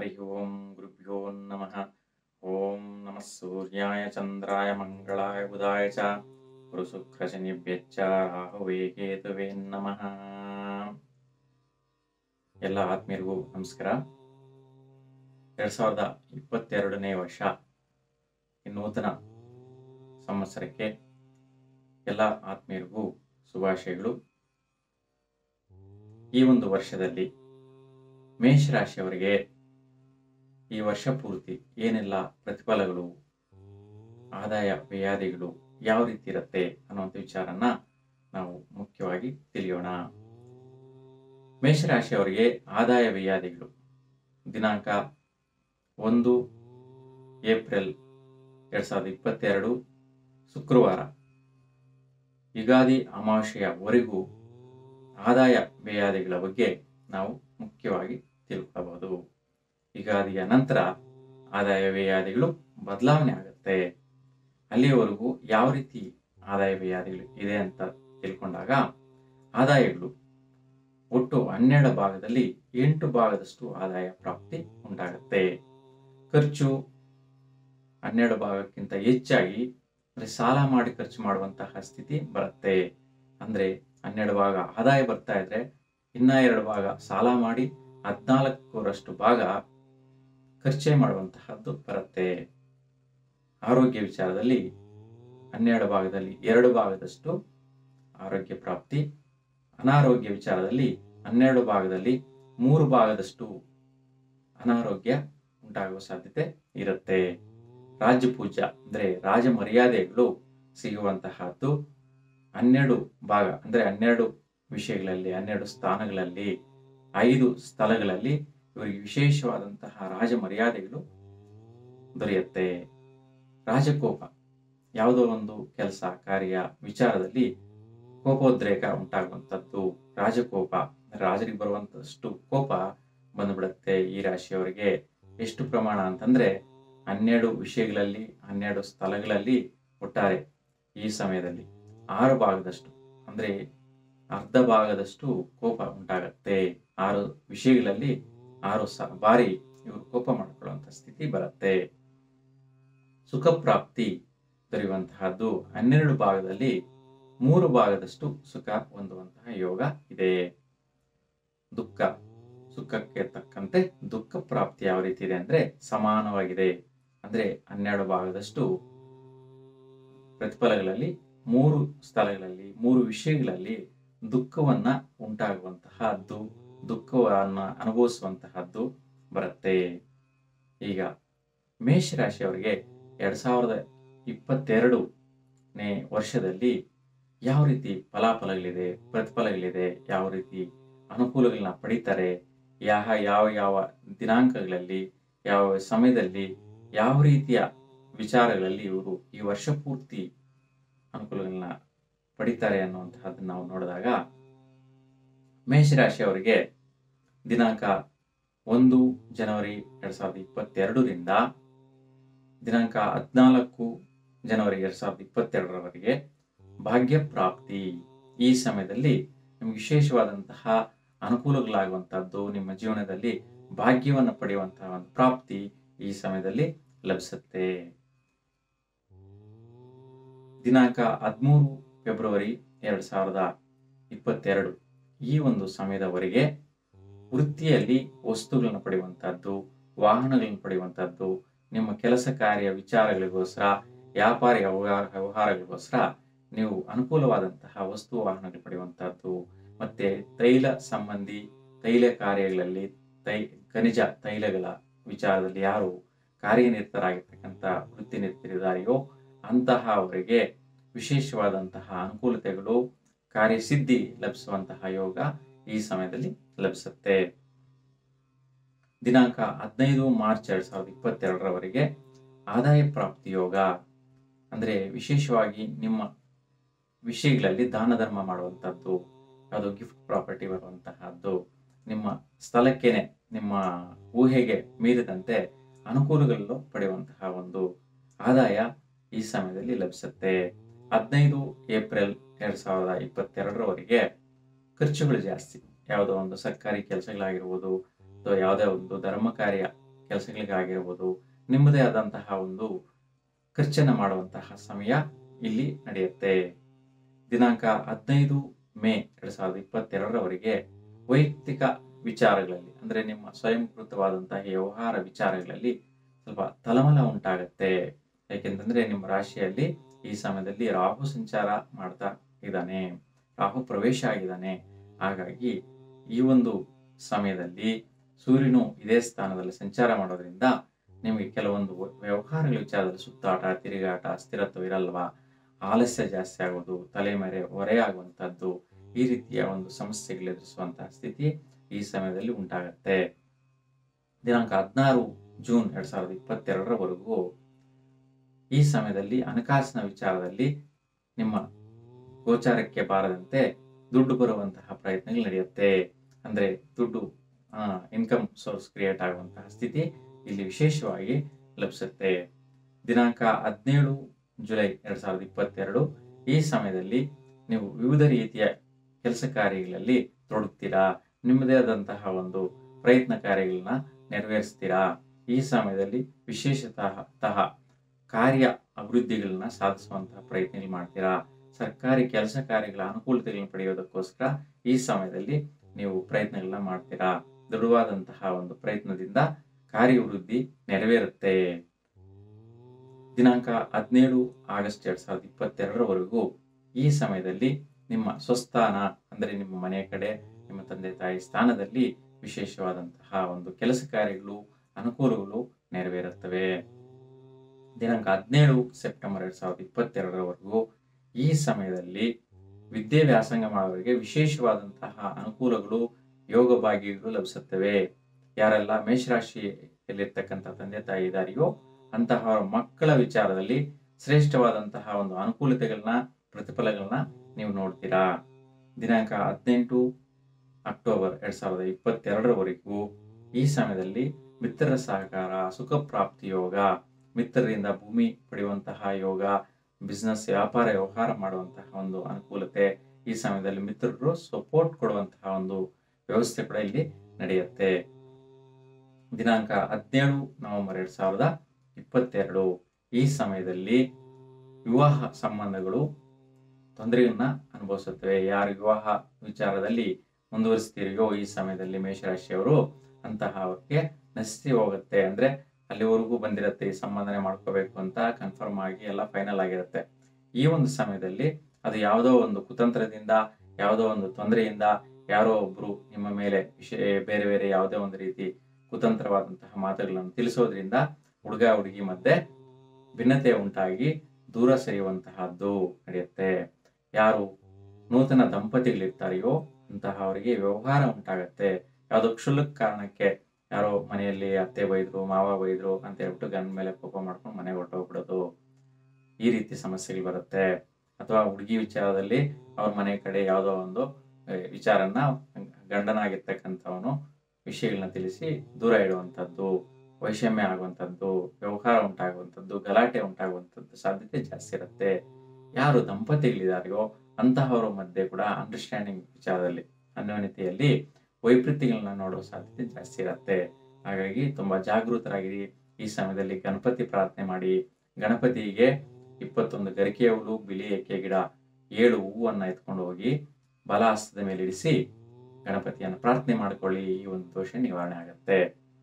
ಹರಿ ಓಂ ಗುರುಭ್ಯೋ ನಮಃ ಓಂ ನಮಃ ಸೂರ್ಯಾಯ ಚಂದ್ರಾಯ ಮಂಗಳಾಯ ಬುಧಾಯ ಚ ಗುರು ಶುಕ್ರ ಶನಿಭ್ಯಚ್ಚ ರಾಹುವೇ ಕೇತುವೇ ನಮಃ ಎಲ್ಲ ಆತ್ಮೀಯರಿಗೂ ನಮಸ್ಕಾರ ಎರಡ್ ಸಾವಿರದ ಇಪ್ಪತ್ತೆರಡನೇ ವರ್ಷ ಈ ನೂತನ ಸಂವತ್ಸರಕ್ಕೆ ಎಲ್ಲ ಆತ್ಮೀಯರಿಗೂ ಶುಭಾಶಯಗಳು ಈ ಒಂದು ವರ್ಷದಲ್ಲಿ ಮೇಷರಾಶಿಯವರಿಗೆ ಈ ವರ್ಷ ಪೂರ್ತಿ ಏನೆಲ್ಲ ಪ್ರತಿಫಲಗಳು ಆದಾಯ ವ್ಯಾಧಿಗಳು ಯಾವ ರೀತಿ ಇರುತ್ತೆ ಅನ್ನುವಂಥ ವಿಚಾರನ ನಾವು ಮುಖ್ಯವಾಗಿ ತಿಳಿಯೋಣ ಮೇಷರಾಶಿಯವರಿಗೆ ಆದಾಯ ವ್ಯಾಧಿಗಳು ದಿನಾಂಕ ಒಂದು ಏಪ್ರಿಲ್ ಎರಡ್ ಸಾವಿರದ ಇಪ್ಪತ್ತೆರಡು ಶುಕ್ರವಾರ ಯುಗಾದಿ ಅಮಾವಾಸ್ಯೆಯವರೆಗೂ ಆದಾಯ ವ್ಯಾಧಿಗಳ ಬಗ್ಗೆ ನಾವು ಮುಖ್ಯವಾಗಿ ತಿಳ್ಕೊಳ್ಳಬಹುದು ಯುಗಾದಿಯ ನಂತರ ಆದಾಯ ವ್ಯಾಧಿಗಳು ಬದಲಾವಣೆ ಆಗುತ್ತೆ ಅಲ್ಲಿಯವರೆಗೂ ಯಾವ ರೀತಿ ಆದಾಯ ವ್ಯಾಧಿಗಳು ಇದೆ ಅಂತ ತಿಳ್ಕೊಂಡಾಗ ಆದಾಯಗಳು ಒಟ್ಟು ಹನ್ನೆರಡು ಭಾಗದಲ್ಲಿ ಎಂಟು ಭಾಗದಷ್ಟು ಆದಾಯ ಪ್ರಾಪ್ತಿ ಉಂಟಾಗುತ್ತೆ ಖರ್ಚು ಹನ್ನೆರಡು ಭಾಗಕ್ಕಿಂತ ಹೆಚ್ಚಾಗಿ ಅಂದ್ರೆ ಸಾಲ ಮಾಡಿ ಖರ್ಚು ಮಾಡುವಂತಹ ಸ್ಥಿತಿ ಬರುತ್ತೆ ಅಂದ್ರೆ ಹನ್ನೆರಡು ಭಾಗ ಆದಾಯ ಬರ್ತಾ ಇದ್ರೆ ಇನ್ನ ಎರಡು ಭಾಗ ಸಾಲ ಮಾಡಿ ಹದಿನಾಲ್ಕರಷ್ಟು ಭಾಗ ಖರ್ಚೆ ಮಾಡುವಂತಹದ್ದು ಬರುತ್ತೆ ಆರೋಗ್ಯ ವಿಚಾರದಲ್ಲಿ ಹನ್ನೆರಡು ಭಾಗದಲ್ಲಿ ಎರಡು ಭಾಗದಷ್ಟು ಆರೋಗ್ಯ ಪ್ರಾಪ್ತಿ ಅನಾರೋಗ್ಯ ವಿಚಾರದಲ್ಲಿ ಹನ್ನೆರಡು ಭಾಗದಲ್ಲಿ ಮೂರು ಭಾಗದಷ್ಟು ಅನಾರೋಗ್ಯ ಉಂಟಾಗುವ ಸಾಧ್ಯತೆ ಇರುತ್ತೆ ರಾಜಪೂಜ ಅಂದ್ರೆ ರಾಜ ಮರ್ಯಾದೆಗಳು ಸಿಗುವಂತಹದ್ದು ಹನ್ನೆರಡು ಭಾಗ ಅಂದ್ರೆ ಹನ್ನೆರಡು ವಿಷಯಗಳಲ್ಲಿ ಹನ್ನೆರಡು ಸ್ಥಾನಗಳಲ್ಲಿ ಐದು ಸ್ಥಳಗಳಲ್ಲಿ ಇವರಿಗೆ ವಿಶೇಷವಾದಂತಹ ರಾಜ ಮರ್ಯಾದೆಗಳು ದೊರೆಯುತ್ತೆ ರಾಜಕೋಪ ಯಾವುದೋ ಒಂದು ಕೆಲಸ ಕಾರ್ಯ ವಿಚಾರದಲ್ಲಿ ಕೋಪೋದ್ರೇಕ ಉಂಟಾಗುವಂಥದ್ದು ರಾಜಕೋಪ ರಾಜರಿಗೆ ಬರುವಂತಷ್ಟು ಕೋಪ ಬಂದ್ಬಿಡುತ್ತೆ ಈ ರಾಶಿಯವರಿಗೆ ಎಷ್ಟು ಪ್ರಮಾಣ ಅಂತಂದ್ರೆ ಹನ್ನೆರಡು ವಿಷಯಗಳಲ್ಲಿ ಹನ್ನೆರಡು ಸ್ಥಳಗಳಲ್ಲಿ ಒಟ್ಟಾರೆ ಈ ಸಮಯದಲ್ಲಿ ಆರು ಭಾಗದಷ್ಟು ಅಂದ್ರೆ ಅರ್ಧ ಭಾಗದಷ್ಟು ಕೋಪ ಉಂಟಾಗತ್ತೆ ಆರು ವಿಷಯಗಳಲ್ಲಿ ಆರು ಸ ಬಾರಿ ಇವರು ಕೋಪ ಮಾಡಿಕೊಳ್ಳುವಂತ ಸ್ಥಿತಿ ಬರುತ್ತೆ ಸುಖ ಪ್ರಾಪ್ತಿ ದೊರೆಯುವಂತಹದ್ದು ಹನ್ನೆರಡು ಭಾಗದಲ್ಲಿ ಮೂರು ಭಾಗದಷ್ಟು ಸುಖ ಹೊಂದುವಂತಹ ಯೋಗ ಇದೆ ದುಃಖ ಸುಖಕ್ಕೆ ತಕ್ಕಂತೆ ದುಃಖ ಪ್ರಾಪ್ತಿ ಯಾವ ರೀತಿ ಇದೆ ಅಂದ್ರೆ ಸಮಾನವಾಗಿದೆ ಅಂದ್ರೆ ಹನ್ನೆರಡು ಭಾಗದಷ್ಟು ಪ್ರತಿಫಲಗಳಲ್ಲಿ ಮೂರು ಸ್ಥಳಗಳಲ್ಲಿ ಮೂರು ವಿಷಯಗಳಲ್ಲಿ ದುಃಖವನ್ನ ಉಂಟಾಗುವಂತಹದ್ದು ದುಃಖವನ್ನ ಅನುಭವಿಸುವಂತಹದ್ದು ಬರುತ್ತೆ ಈಗ ಮೇಷರಾಶಿಯವರಿಗೆ ಎರಡ್ ಸಾವಿರದ ಇಪ್ಪತ್ತೆರಡನೇ ವರ್ಷದಲ್ಲಿ ಯಾವ ರೀತಿ ಫಲಾಫಲಗಳಿದೆ ಪ್ರತಿಫಲಗಳಿದೆ ಯಾವ ರೀತಿ ಅನುಕೂಲಗಳನ್ನ ಪಡಿತಾರೆ ಯಾವ ಯಾವ ಯಾವ ದಿನಾಂಕಗಳಲ್ಲಿ ಯಾವ ಸಮಯದಲ್ಲಿ ಯಾವ ರೀತಿಯ ವಿಚಾರಗಳಲ್ಲಿ ಇವರು ಈ ವರ್ಷ ಪೂರ್ತಿ ಅನುಕೂಲಗಳನ್ನ ಪಡಿತಾರೆ ಅನ್ನುವಂತಹದ್ದನ್ನ ನಾವು ನೋಡಿದಾಗ ಮೇಷರಾಶಿಯವರಿಗೆ ದಿನಾಂಕ ಒಂದು ಜನವರಿ ಎರಡ್ ಸಾವಿರದ ಇಪ್ಪತ್ತೆರಡರಿಂದ ದಿನಾಂಕ ಹದಿನಾಲ್ಕು ಜನವರಿ ಎರಡ್ ಸಾವಿರದ ಇಪ್ಪತ್ತೆರಡರವರೆಗೆ ಭಾಗ್ಯ ಪ್ರಾಪ್ತಿ ಈ ಸಮಯದಲ್ಲಿ ನಿಮ್ಗೆ ವಿಶೇಷವಾದಂತಹ ಅನುಕೂಲಗಳಾಗುವಂತಹದ್ದು ನಿಮ್ಮ ಜೀವನದಲ್ಲಿ ಭಾಗ್ಯವನ್ನು ಪಡೆಯುವಂತಹ ಒಂದು ಪ್ರಾಪ್ತಿ ಈ ಸಮಯದಲ್ಲಿ ಲಭಿಸುತ್ತೆ ದಿನಾಂಕ ಹದಿಮೂರು ಫೆಬ್ರವರಿ ಎರಡ್ ಸಾವಿರದ ಇಪ್ಪತ್ತೆರಡು ಈ ಒಂದು ಸಮಯದವರೆಗೆ ವೃತ್ತಿಯಲ್ಲಿ ವಸ್ತುಗಳನ್ನು ಪಡೆಯುವಂತಹದ್ದು ವಾಹನಗಳನ್ನು ಪಡೆಯುವಂತಹದ್ದು ನಿಮ್ಮ ಕೆಲಸ ಕಾರ್ಯ ವಿಚಾರಗಳಿಗೋಸ್ಕರ ವ್ಯಾಪಾರ ವ್ಯವಹಾರ ವ್ಯವಹಾರಗಳಿಗೋಸ್ಕರ ನೀವು ಅನುಕೂಲವಾದಂತಹ ವಸ್ತು ವಾಹನಗಳು ಪಡೆಯುವಂತಹದ್ದು ಮತ್ತೆ ತೈಲ ಸಂಬಂಧಿ ತೈಲ ಕಾರ್ಯಗಳಲ್ಲಿ ತೈ ಖನಿಜ ತೈಲಗಳ ವಿಚಾರದಲ್ಲಿ ಯಾರು ಕಾರ್ಯನಿರತರಾಗಿರ್ತಕ್ಕಂಥ ವೃತ್ತಿ ನಿರತರಿದ್ದಾರೆಯೋ ಅಂತಹ ಅವರಿಗೆ ವಿಶೇಷವಾದಂತಹ ಅನುಕೂಲತೆಗಳು ಕಾರ್ಯಸಿದ್ಧಿ ಲಭಿಸುವಂತಹ ಯೋಗ ಈ ಸಮಯದಲ್ಲಿ ಲಭಿಸುತ್ತೆ ದಿನಾಂಕ ಹದಿನೈದು ಮಾರ್ಚ್ ಎರಡ್ ಸಾವಿರದ ಇಪ್ಪತ್ತೆರಡರವರೆಗೆ ಆದಾಯ ಪ್ರಾಪ್ತಿ ಯೋಗ ಅಂದ್ರೆ ವಿಶೇಷವಾಗಿ ನಿಮ್ಮ ವಿಷಯಗಳಲ್ಲಿ ದಾನ ಧರ್ಮ ಮಾಡುವಂತಹದ್ದು ಯಾವುದು ಗಿಫ್ಟ್ ಪ್ರಾಪರ್ಟಿ ಬರುವಂತಹದ್ದು ನಿಮ್ಮ ಸ್ಥಳಕ್ಕೇನೆ ನಿಮ್ಮ ಊಹೆಗೆ ಮೀರಿದಂತೆ ಅನುಕೂಲಗಳನ್ನು ಪಡೆಯುವಂತಹ ಒಂದು ಆದಾಯ ಈ ಸಮಯದಲ್ಲಿ ಲಭಿಸುತ್ತೆ ಹದಿನೈದು ಏಪ್ರಿಲ್ ಎರಡ್ ಸಾವಿರದ ಇಪ್ಪತ್ತೆರಡರವರೆಗೆ ಖರ್ಚುಗಳು ಜಾಸ್ತಿ ಯಾವುದೋ ಒಂದು ಸರ್ಕಾರಿ ಕೆಲಸಗಳಾಗಿರ್ಬೋದು ಅಥವಾ ಯಾವುದೇ ಒಂದು ಧರ್ಮ ಕಾರ್ಯ ಕೆಲಸಗಳಿಗಾಗಿರ್ಬೋದು ನಿಮ್ಮದೇ ಆದಂತಹ ಒಂದು ಖರ್ಚನ್ನು ಮಾಡುವಂತಹ ಸಮಯ ಇಲ್ಲಿ ನಡೆಯುತ್ತೆ ದಿನಾಂಕ ಹದಿನೈದು ಮೇ ಎರಡ್ ಸಾವಿರದ ಇಪ್ಪತ್ತೆರಡರವರೆಗೆ ವೈಯಕ್ತಿಕ ವಿಚಾರಗಳಲ್ಲಿ ಅಂದ್ರೆ ನಿಮ್ಮ ಸ್ವಯಂಕೃತವಾದಂತಹ ವ್ಯವಹಾರ ವಿಚಾರಗಳಲ್ಲಿ ಸ್ವಲ್ಪ ತಳಮಳ ಉಂಟಾಗತ್ತೆ ಯಾಕೆಂತಂದ್ರೆ ನಿಮ್ಮ ರಾಶಿಯಲ್ಲಿ ಈ ಸಮಯದಲ್ಲಿ ರಾಹು ಸಂಚಾರ ಮಾಡ್ತಾ ಇದ್ದಾನೆ ರಾಹು ಪ್ರವೇಶ ಆಗಿದ್ದಾನೆ ಹಾಗಾಗಿ ಈ ಒಂದು ಸಮಯದಲ್ಲಿ ಸೂರ್ಯನು ಇದೇ ಸ್ಥಾನದಲ್ಲಿ ಸಂಚಾರ ಮಾಡೋದ್ರಿಂದ ನಿಮಗೆ ಕೆಲವೊಂದು ವ್ಯವಹಾರಗಳ ವಿಚಾರದಲ್ಲಿ ಸುತ್ತಾಟ ತಿರುಗಾಟ ಸ್ಥಿರತ್ವ ಇರಲ್ವಾ ಆಲಸ್ಯ ಜಾಸ್ತಿ ಆಗೋದು ತಲೆಮರೆ ಹೊರೆಯಾಗುವಂಥದ್ದು ಈ ರೀತಿಯ ಒಂದು ಸಮಸ್ಯೆಗಳು ಎದುರಿಸುವಂತಹ ಸ್ಥಿತಿ ಈ ಸಮಯದಲ್ಲಿ ಉಂಟಾಗತ್ತೆ ದಿನಾಂಕ ಹದಿನಾರು ಜೂನ್ ಎರಡ್ ಸಾವಿರದ ಇಪ್ಪತ್ತೆರಡರವರೆಗೂ ಈ ಸಮಯದಲ್ಲಿ ಹಣಕಾಸಿನ ವಿಚಾರದಲ್ಲಿ ನಿಮ್ಮ ಗೋಚಾರಕ್ಕೆ ಬಾರದಂತೆ ದುಡ್ಡು ಬರುವಂತಹ ಪ್ರಯತ್ನಗಳು ನಡೆಯುತ್ತೆ ಅಂದ್ರೆ ದುಡ್ಡು ಇನ್ಕಮ್ ಸೋರ್ಸ್ ಕ್ರಿಯೇಟ್ ಆಗುವಂತಹ ಸ್ಥಿತಿ ಇಲ್ಲಿ ವಿಶೇಷವಾಗಿ ಲಭಿಸುತ್ತೆ ದಿನಾಂಕ ಹದಿನೇಳು ಜುಲೈ ಎರಡ್ ಸಾವಿರದ ಇಪ್ಪತ್ತೆರಡು ಈ ಸಮಯದಲ್ಲಿ ನೀವು ವಿವಿಧ ರೀತಿಯ ಕೆಲಸ ಕಾರ್ಯಗಳಲ್ಲಿ ತೊಡಗ್ತೀರಾ ನಿಮ್ಮದೇ ಆದಂತಹ ಒಂದು ಪ್ರಯತ್ನ ಕಾರ್ಯಗಳನ್ನ ನೆರವೇರಿಸ್ತೀರಾ ಈ ಸಮಯದಲ್ಲಿ ವಿಶೇಷತಃ ಕಾರ್ಯ ಅಭಿವೃದ್ಧಿಗಳನ್ನ ಸಾಧಿಸುವಂತಹ ಪ್ರಯತ್ನಗಳು ಮಾಡ್ತೀರಾ ಸರ್ಕಾರಿ ಕೆಲಸ ಕಾರ್ಯಗಳ ಅನುಕೂಲತೆಗಳನ್ನ ಪಡೆಯೋದಕ್ಕೋಸ್ಕರ ಈ ಸಮಯದಲ್ಲಿ ನೀವು ಪ್ರಯತ್ನಗಳನ್ನ ಮಾಡ್ತೀರಾ ದೃಢವಾದಂತಹ ಒಂದು ಪ್ರಯತ್ನದಿಂದ ಕಾರ್ಯವೃದ್ಧಿ ನೆರವೇರುತ್ತೆ ದಿನಾಂಕ ಹದಿನೇಳು ಆಗಸ್ಟ್ ಎರಡ್ ಸಾವಿರದ ಇಪ್ಪತ್ತೆರಡರವರೆಗೂ ಈ ಸಮಯದಲ್ಲಿ ನಿಮ್ಮ ಸ್ವಸ್ಥಾನ ಅಂದ್ರೆ ನಿಮ್ಮ ಮನೆ ಕಡೆ ನಿಮ್ಮ ತಂದೆ ತಾಯಿ ಸ್ಥಾನದಲ್ಲಿ ವಿಶೇಷವಾದಂತಹ ಒಂದು ಕೆಲಸ ಕಾರ್ಯಗಳು ಅನುಕೂಲಗಳು ನೆರವೇರುತ್ತವೆ ದಿನಾಂಕ ಹದಿನೇಳು ಸೆಪ್ಟೆಂಬರ್ ಎರಡ್ ಸಾವಿರದ ಇಪ್ಪತ್ತೆರಡರವರೆಗೂ ಈ ಸಮಯದಲ್ಲಿ ವಿದ್ಯೆ ವ್ಯಾಸಂಗ ಮಾಡುವವರಿಗೆ ವಿಶೇಷವಾದಂತಹ ಅನುಕೂಲಗಳು ಯೋಗ ಭಾಗ್ಯಗಳು ಲಭಿಸುತ್ತವೆ ಯಾರೆಲ್ಲ ಮೇಷರಾಶಿಯಲ್ಲಿರ್ತಕ್ಕಂಥ ತಂದೆ ತಾಯಿ ಇದಾರೆಯೋ ಅಂತಹ ಮಕ್ಕಳ ವಿಚಾರದಲ್ಲಿ ಶ್ರೇಷ್ಠವಾದಂತಹ ಒಂದು ಅನುಕೂಲತೆಗಳನ್ನ ಪ್ರತಿಫಲಗಳನ್ನ ನೀವು ನೋಡ್ತೀರಾ ದಿನಾಂಕ ಹದಿನೆಂಟು ಅಕ್ಟೋಬರ್ ಎರಡ್ ಸಾವಿರದ ಇಪ್ಪತ್ತೆರಡರವರೆಗೂ ಈ ಸಮಯದಲ್ಲಿ ಮಿತ್ರರ ಸಹಕಾರ ಸುಖ ಪ್ರಾಪ್ತಿ ಯೋಗ ಮಿತ್ರರಿಂದ ಭೂಮಿ ಪಡೆಯುವಂತಹ ಯೋಗ ಬಿಸ್ನೆಸ್ ವ್ಯಾಪಾರ ವ್ಯವಹಾರ ಮಾಡುವಂತಹ ಒಂದು ಅನುಕೂಲತೆ ಈ ಸಮಯದಲ್ಲಿ ಮಿತ್ರರು ಸಪೋರ್ಟ್ ಕೊಡುವಂತಹ ಒಂದು ವ್ಯವಸ್ಥೆ ಕೂಡ ಇಲ್ಲಿ ನಡೆಯುತ್ತೆ ದಿನಾಂಕ ಹದಿನೇಳು ನವೆಂಬರ್ ಎರಡ್ ಸಾವಿರದ ಇಪ್ಪತ್ತೆರಡು ಈ ಸಮಯದಲ್ಲಿ ವಿವಾಹ ಸಂಬಂಧಗಳು ತೊಂದರೆಯನ್ನ ಅನುಭವಿಸುತ್ತವೆ ಯಾರು ವಿವಾಹ ವಿಚಾರದಲ್ಲಿ ಮುಂದುವರಿಸ್ತೀರಿಯೋ ಈ ಸಮಯದಲ್ಲಿ ಮೇಷರಾಶಿಯವರು ಅಂತಹ ಅವ್ರಿಗೆ ನಶಿಸಿ ಹೋಗುತ್ತೆ ಅಂದ್ರೆ ಅಲ್ಲಿವರೆಗೂ ಬಂದಿರತ್ತೆ ಈ ಸಂಬಂಧನೆ ಮಾಡ್ಕೋಬೇಕು ಅಂತ ಕನ್ಫರ್ಮ್ ಆಗಿ ಎಲ್ಲ ಫೈನಲ್ ಆಗಿರುತ್ತೆ ಈ ಒಂದು ಸಮಯದಲ್ಲಿ ಅದು ಯಾವುದೋ ಒಂದು ಕುತಂತ್ರದಿಂದ ಯಾವುದೋ ಒಂದು ತೊಂದರೆಯಿಂದ ಯಾರೋ ಒಬ್ರು ನಿಮ್ಮ ಮೇಲೆ ವಿಷಯ ಬೇರೆ ಬೇರೆ ಯಾವುದೇ ಒಂದು ರೀತಿ ಕುತಂತ್ರವಾದಂತಹ ಮಾತುಗಳನ್ನು ತಿಳಿಸೋದ್ರಿಂದ ಹುಡುಗ ಹುಡುಗಿ ಮಧ್ಯೆ ಭಿನ್ನತೆ ಉಂಟಾಗಿ ದೂರ ಸರಿಯುವಂತಹದ್ದು ನಡೆಯುತ್ತೆ ಯಾರು ನೂತನ ದಂಪತಿಗಳಿರ್ತಾರೆಯೋ ಅಂತಹ ಅವರಿಗೆ ವ್ಯವಹಾರ ಉಂಟಾಗತ್ತೆ ಯಾವುದೋ ಕ್ಷುಲ್ಲಕ ಕಾರಣಕ್ಕೆ ಯಾರೋ ಮನೆಯಲ್ಲಿ ಅತ್ತೆ ಬೈದ್ರು ಮಾವ ಬೈದ್ರು ಅಂತ ಹೇಳ್ಬಿಟ್ಟು ಗಂಡ ಮೇಲೆ ಕೋಪ ಮಾಡ್ಕೊಂಡು ಮನೆಗೆ ಹೊರಟೋಗ್ಬಿಡೋದು ಈ ರೀತಿ ಸಮಸ್ಯೆಗಳು ಬರುತ್ತೆ ಅಥವಾ ಹುಡುಗಿ ವಿಚಾರದಲ್ಲಿ ಅವ್ರ ಮನೆ ಕಡೆ ಯಾವುದೋ ಒಂದು ಆ, ವಿಚಾರನ ಗಂಡನಾಗಿರ್ತಕ್ಕಂಥವನು ವಿಷಯಗಳನ್ನ ತಿಳಿಸಿ ದೂರ ಇಡುವಂಥದ್ದು ವೈಷಮ್ಯ ಆಗುವಂಥದ್ದು ವ್ಯವಹಾರ ಉಂಟಾಗುವಂಥದ್ದು ಗಲಾಟೆ ಉಂಟಾಗುವಂಥದ್ದು ಸಾಧ್ಯತೆ ಜಾಸ್ತಿ ಇರುತ್ತೆ ಯಾರು ದಂಪತಿಗಳಿದಾರೆಯೋ ಅಂತಹವರ ಮಧ್ಯೆ ಕೂಡ ಅಂಡರ್ಸ್ಟ್ಯಾಂಡಿಂಗ್ ವಿಚಾರದಲ್ಲಿ ಅನ್ಯೋನ್ಯತೆಯಲ್ಲಿ ವೈಪರೀತ್ಯಗಳನ್ನ ನೋಡೋ ಸಾಧ್ಯತೆ ಜಾಸ್ತಿ ಇರುತ್ತೆ ಹಾಗಾಗಿ ತುಂಬಾ ಜಾಗೃತರಾಗಿರಿ ಈ ಸಮಯದಲ್ಲಿ ಗಣಪತಿ ಪ್ರಾರ್ಥನೆ ಮಾಡಿ ಗಣಪತಿಗೆ ಇಪ್ಪತ್ತೊಂದು ಗರಿಕೆ ಹುಳು ಬಿಳಿ ಎಕ್ಕೆ ಗಿಡ ಏಳು ಹೂವನ್ನ ಎತ್ಕೊಂಡು ಹೋಗಿ ಬಲ ಹಸ್ತದ ಮೇಲೆ ಇರಿಸಿ ಗಣಪತಿಯನ್ನು ಪ್ರಾರ್ಥನೆ ಮಾಡ್ಕೊಳ್ಳಿ ಈ ಒಂದು ದೋಷ ನಿವಾರಣೆ ಆಗುತ್ತೆ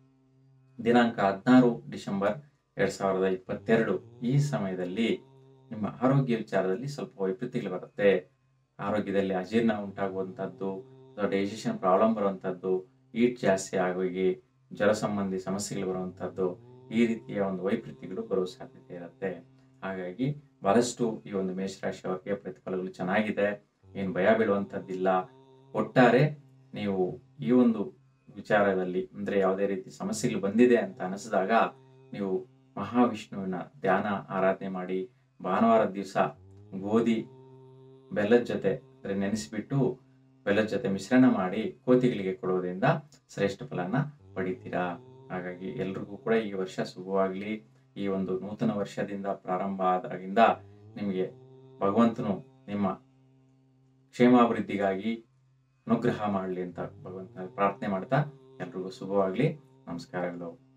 ದಿನಾಂಕ ಹದಿನಾರು ಡಿಸೆಂಬರ್ ಎರಡ್ ಸಾವಿರದ ಇಪ್ಪತ್ತೆರಡು ಈ ಸಮಯದಲ್ಲಿ ನಿಮ್ಮ ಆರೋಗ್ಯ ವಿಚಾರದಲ್ಲಿ ಸ್ವಲ್ಪ ವೈಪರೀತ್ಯಗಳು ಬರುತ್ತೆ ಆರೋಗ್ಯದಲ್ಲಿ ಅಜೀರ್ಣ ಉಂಟಾಗುವಂಥದ್ದು ಅಥವಾ ಡೈಜೆಷನ್ ಪ್ರಾಬ್ಲಮ್ ಬರುವಂಥದ್ದು ಈಟ್ ಜಾಸ್ತಿ ಆಗೋಗಿ ಜ್ವರ ಸಂಬಂಧಿ ಸಮಸ್ಯೆಗಳು ಬರುವಂಥದ್ದು ಈ ರೀತಿಯ ಒಂದು ವೈಪರೀತ್ಯಗಳು ಬರುವ ಸಾಧ್ಯತೆ ಇರುತ್ತೆ ಹಾಗಾಗಿ ಬಹಳಷ್ಟು ಈ ಒಂದು ಮೇಷರಾಶಿ ಅವರಿಗೆ ಪ್ರತಿಫಲಗಳು ಚೆನ್ನಾಗಿದೆ ಏನು ಭಯ ಬೀಳುವಂಥದ್ದಿಲ್ಲ ಒಟ್ಟಾರೆ ನೀವು ಈ ಒಂದು ವಿಚಾರದಲ್ಲಿ ಅಂದ್ರೆ ಯಾವುದೇ ರೀತಿ ಸಮಸ್ಯೆಗಳು ಬಂದಿದೆ ಅಂತ ಅನಿಸಿದಾಗ ನೀವು ಮಹಾವಿಷ್ಣುವಿನ ಧ್ಯಾನ ಆರಾಧನೆ ಮಾಡಿ ಭಾನುವಾರ ದಿವಸ ಗೋಧಿ ಬೆಲ್ಲದ ಜೊತೆ ಅಂದ್ರೆ ನೆನೆಸಿಬಿಟ್ಟು ಬೆಲ್ಲದ ಜೊತೆ ಮಿಶ್ರಣ ಮಾಡಿ ಕೋತಿಗಳಿಗೆ ಕೊಡೋದ್ರಿಂದ ಶ್ರೇಷ್ಠ ಫಲನ ಪಡಿತೀರಾ ಹಾಗಾಗಿ ಎಲ್ರಿಗೂ ಕೂಡ ಈ ವರ್ಷ ಶುಭವಾಗ್ಲಿ ಈ ಒಂದು ನೂತನ ವರ್ಷದಿಂದ ಪ್ರಾರಂಭ ಆದಾಗಿಂದ ನಿಮಗೆ ಭಗವಂತನು ನಿಮ್ಮ ಕ್ಷೇಮಾಭಿವೃದ್ಧಿಗಾಗಿ ಅನುಗ್ರಹ ಮಾಡಲಿ ಅಂತ ಭಗವಂತನ ಪ್ರಾರ್ಥನೆ ಮಾಡ್ತಾ ಎಲ್ರಿಗೂ ಶುಭವಾಗ್ಲಿ ನಮಸ್ಕಾರಗಳು